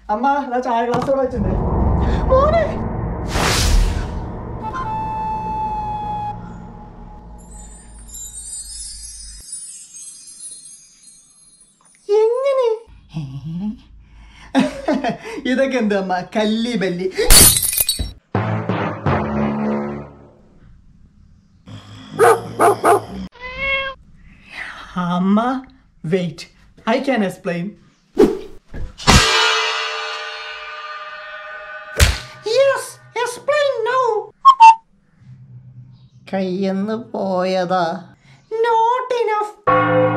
അമ്മ അതാ ചായ ഗ്ലാസ് ഇവിടെ വെച്ചിട്ടുണ്ട് മോനെ എങ്ങനെ ഇതൊക്കെ എന്താ അമ്മ കല്ലി ബല്ലി അമ്മ wait I can explain yes explain now കയ്യെന്ന് പോയതാ നോട്ട് ഇനഫ്